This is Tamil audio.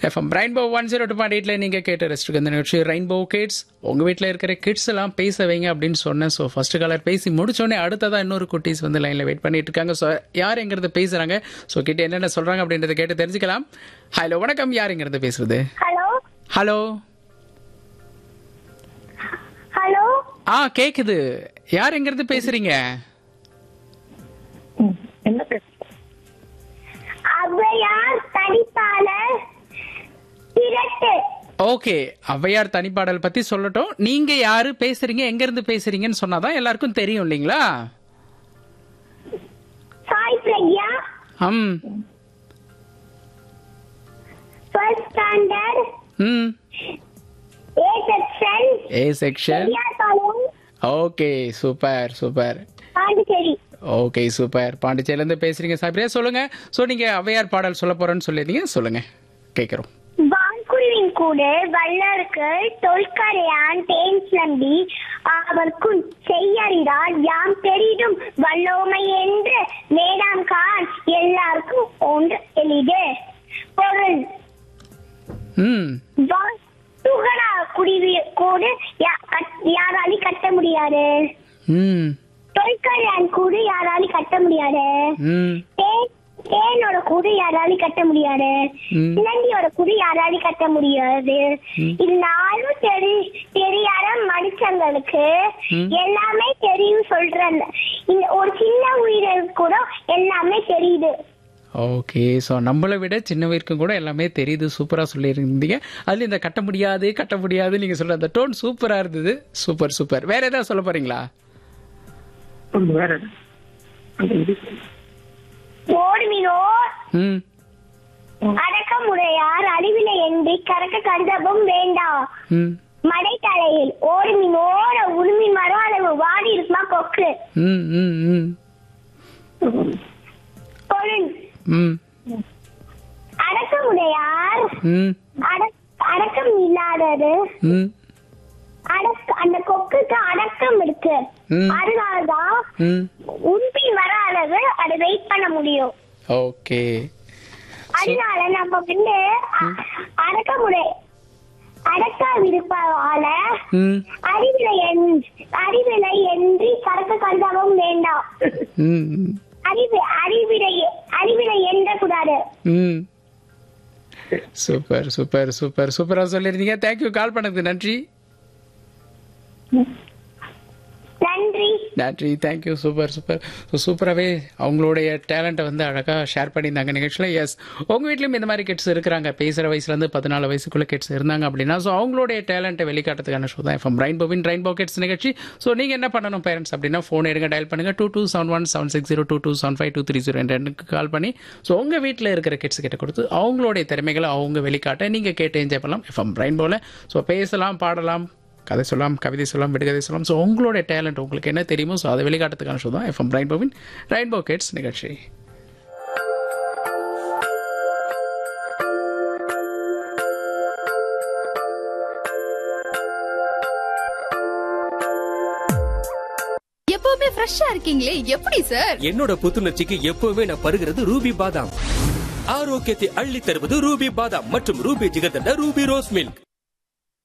FM rainbow one zero two point எயிட்ல நீங்க கேட்ட ரெஸ்ட்டுக்கு இந்த நிகழ்ச்சி ரெயின்போ கிட்ஸ் உங்க வீட்டில் இருக்கிற கிட்ஸ் எல்லாம் பேச வைங்க அப்படின்னு சொன்னேன் ஸோ ஃபர்ஸ்ட் காலர் பேசி முடிச்சோடனே அடுத்ததா இன்னொரு குட்டீஸ் வந்து லைன்ல வெயிட் பண்ணிட்டு இருக்காங்க ஸோ யாருங்கிறது பேசுறாங்க ஸோ கிட்ட என்னென்ன சொல்றாங்க அப்படின்றத கேட்டு தெரிஞ்சுக்கலாம் ஹலோ வணக்கம் யாருங்கிறது பேசுறது ஹலோ ஹலோ ஹலோ ஆ கேக்குது யாருங்கிறது பேசுறீங்க என்ன பேச ஔவையார் தனிப்பாளர் திரட்டு ஓகே ஔவையார் தனிப்பாடல் பத்தி சொல்லட்டும் நீங்க யாரு பேசுறீங்க எங்க இருந்து பேசுறீங்கன்னு சொன்னாதான் எல்லாருக்கும் தெரியும் இல்லைங்களா சாய் பிரக்யா ம் ஃபர்ஸ்ட் ஸ்டாண்டர்ட் ம் A section A section Periyarpalayam okay super super Pondicherry okay super பாண்டிச்சேரில இருந்து பேசுறீங்க சாப்பிரியா சொல்லுங்க ஸோ நீங்க ஔவையார் பாடல் சொல்ல போறேன்னு சொல்லியிருந்தீங்க சொல்லுங்க கேட்குறோம் வான்குருவின் கூடு வல்லருக்கு தொல்கரையான் தேன் நம்பி அவர்க்கும் செய்யறிடால் யாம் பெரிதும் வல்லோமை என்று வேடாம் கான் எல்லாருக்கும் ஒன்று எளிது பொருள் ம் வா- துகளா குடிவி கூடு யா- கட்- யாராலையும் கட்ட முடியாது ம் தொல்கரையான் கூடு யாராலையும் கட்ட முடியாது ம் தேன் தேனோட கூடு யாராலையும் கட்ட முடியாது ம். சிலந்தியோட கூடு யாராலையும் கட்ட முடியாது இது நாலும் தெரி தெரியாத மனுஷங்களுக்கு ம். எல்லாமே தெரியும் சொல்றேன் இந்த ஒரு சின்ன உயிருக்கு கூட எல்லாமே தெரியுது ஓகே ஸோ நம்மளை விட சின்ன வரைக்கும் கூட எல்லாமே தெரியுது சூப்பராக சொல்லியிருந்தீங்க அதில் இந்த கட்ட முடியாது கட்ட முடியாது நீங்கள் சொல்ற அந்த டோன் சூப்பராக இருந்தது சூப்பர் சூப்பர் வேற ஏதாவது சொல்ல போறீங்களா கொஞ்சம் வேற என்ன? அந்த இது ஓடுமினோ ம் அடக்கமுடையார் அறிவிலை என்று கறக்க கருதவும் வேண்டாம் ம் மடை தலையில் ஓடுமினோட உருமின் மரம் அளவு வாடி இருக்குமா கொக்கு ம் ம் ம் பொருள் ம் அடக்கமுடையார் ம் அடக்- அடக்கம் இல்லாதது ம் அடக்க அந்த கொக்குக்கு அடக்கம் இருக்கு ம். அதனாலதான் ம் உருப்பின் வர அளவு அதை வெயிட் பண்ண முடியும் ஓகே அதனால நம்ம வந்து அ- அடக்கமுடை அடக்க விருப்பால ம் அறிவிலை என்- அறிவிலை என்று கறக்க கருதவும் வேண்டாம் ம் ம், அறிவு அறிவிலை அறிவிலை என்ற கூடாது ம் சூப்பர் சூப்பர் சூப்பர் சூப்பராக சொல்லியிருந்தீங்க தேங்க்யூ கால் பண்ணதுக்கு நன்றி நன்றி நன்றி தேங்க்யூ சூப்பர் சூப்பர் ஸோ சூப்பராகவே அவங்களுடைய டேலண்ட்டை வந்து அழகாக ஷேர் பண்ணியிருந்தாங்க நிகழ்ச்சியில் எஸ் உங்கள் வீட்லேயும் இந்த மாதிரி கிட்ஸ் இருக்கிறாங்க பேசுகிற வயசுலேருந்து பதினாலு வயசுக்குள்ளே கிட்ஸ் இருந்தாங்க அப்படின்னா ஸோ அவங்களுடைய டேலண்ட்டை வெளிக்காட்டுறதுக்கான ஷோ தான் எஃப்எம் ரெயின்போவின் ரெயின்போ கிட்ஸ் நிகழ்ச்சி ஸோ நீங்கள் என்ன பண்ணணும் பேரண்ட்ஸ் அப்படின்னா ஃபோன் எடுங்க டயல் பண்ணுங்கள் two two seven one seven six zero two two seven five two three zero ரெண்டுக்கு கால் பண்ணி ஸோ உங்கள் வீட்டில் இருக்கிற கிட்ஸ் கிட்ட கொடுத்து அவங்களுடைய திறமைகளை அவங்க வெளிக்காட்ட நீங்கள் கேட்டு என்ஜாய் பண்ணலாம் எஃப்எம் ரெயின்போவில் ஸோ பேசலாம் பாடலாம் கதை சொல்லலாம் கவிதை சொல்லலாம் விடுகதை சொல்லலாம் ஸோ உங்களுடைய டேலண்ட் உங்களுக்கு என்ன தெரியுமோ ஸோ அதை வெளிக்காட்டுறதுக்கான ஷோ தான் எஃப்எம் ரெயின்போவின் ரெயின்போ கிட்ஸ் நிகழ்ச்சி எப்பவுமே ஃப்ரெஷ்ஷா இருக்கீங்களே எப்படி சார் என்னோட புத்துணர்ச்சிக்கு எப்பவுமே நான் பருகிறது ரூபி பாதாம் ஆரோக்கியத்தை அள்ளி தருவது ரூபி பாதாம் மற்றும் Ruby jigarthanda Ruby rose milk